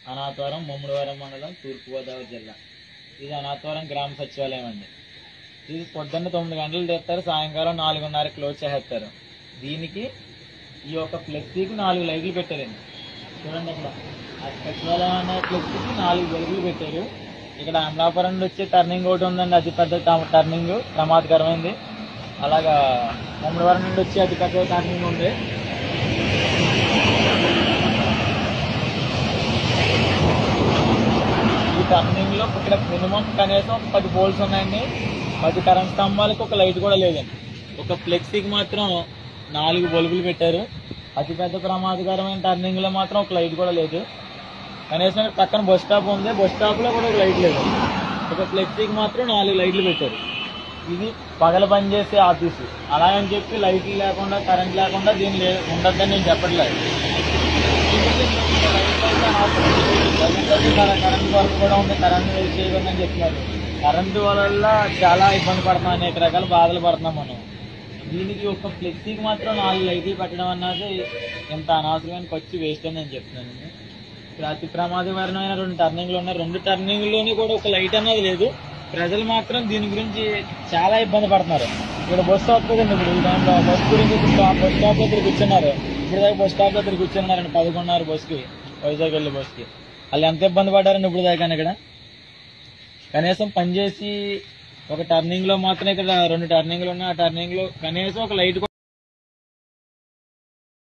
అనాథవరం ముమ్మడివరం మండలం తూర్పుగోదావరి జిల్లా ఇది అనాథవరం గ్రామ సచివాలయం అండి ఇది పొద్దున్న తొమ్మిది గంటలు తెస్తారు సాయంకాలం నాలుగున్నర క్లోజ్ చేస్తారు దీనికి ఈ యొక్క ఫ్లెక్సీకి నాలుగు లైట్లు పెట్టారండి చూడండి ఇక్కడ ఆ సచివాలయం అనే ఫ్లెక్సీకి నాలుగు వెలుగులు పెట్టారు ఇక్కడ అమలాపురం నుండి వచ్చే టర్నింగ్ ఒకటి ఉందండి అతి పెద్ద టర్నింగ్ ప్రమాదకరమైంది అలాగా ముమ్మడివరం నుండి వచ్చే అతి పెద్ద టర్నింగ్ ఉంది ఈ టర్నింగ్ లో ఇక్కడ మినిమం కనీసం ఒక పది పోల్స్ ఉన్నాయండి పది కరెంట్ స్తంభాలకు ఒక లైట్ కూడా లేదండి ఒక ఫ్లెక్సీకి మాత్రం నాలుగు బల్బులు పెట్టారు అతిపెద్ద ప్రమాదకరమైన టర్నింగ్ లో మాత్రం ఒక లైట్ కూడా లేదు కనీసం ఇక్కడ పక్కన బస్ స్టాప్ ఉంది బస్ స్టాప్ లో కూడా ఒక లైట్ లేదు ఒక ఫ్లెక్సీకి మాత్రం నాలుగు లైట్లు పెట్టారు ఇది పగల పనిచేసే ఆఫీసు అలాగని చెప్పి లైట్లు లేకుండా కరెంట్ లేకుండా దీని లే ఉండద్దని నేను చెప్పట్లేదు కరెంట్ వర్క్ కూడా ఉంది కరెంట్ వేస్ట్ చేయకుండా అని చెప్తున్నారు కరెంటు వల్ల చాలా ఇబ్బంది పడుతున్నాం అనేక రకాల బాధలు పడుతున్నాం మనం దీనికి ఒక ఫ్లెక్సీకి మాత్రం నాలుగు లైట్లు పెట్టడం అన్నది ఎంత అనవసరమైన ఖర్చు వేస్ట్ అని నేను చెప్తున్నాను ఇక్కడ అతి ప్రమాదకరమైన రెండు టర్నింగ్లు ఉన్నాయి రెండు టర్నింగ్లోని కూడా ఒక లైట్ అన్నది లేదు ప్రజలు మాత్రం దీని గురించి చాలా ఇబ్బంది పడుతున్నారు ఇక్కడ బస్ స్టాప్ కదండి ఇప్పుడు ఈ టైంలో బస్ గురించి ఇప్పుడు స్టాప్ బస్ స్టాప్ దగ్గర కూర్చున్నారు ఇప్పుడు దాకా బస్ స్టాప్ దగ్గర కూర్చున్నారండి పదకొండున్నర బస్కి వైజాగ్ వెళ్ళే బస్కి వాళ్ళు ఎంత ఇబ్బంది పడ్డారండి ఇప్పుడు దాకా ఇక్కడ కనీసం పనిచేసి ఒక టర్నింగ్ లో మాత్రం ఇక్కడ రెండు టర్నింగ్లు ఉన్నాయి ఆ టర్నింగ్ లో కనీసం ఒక లైట్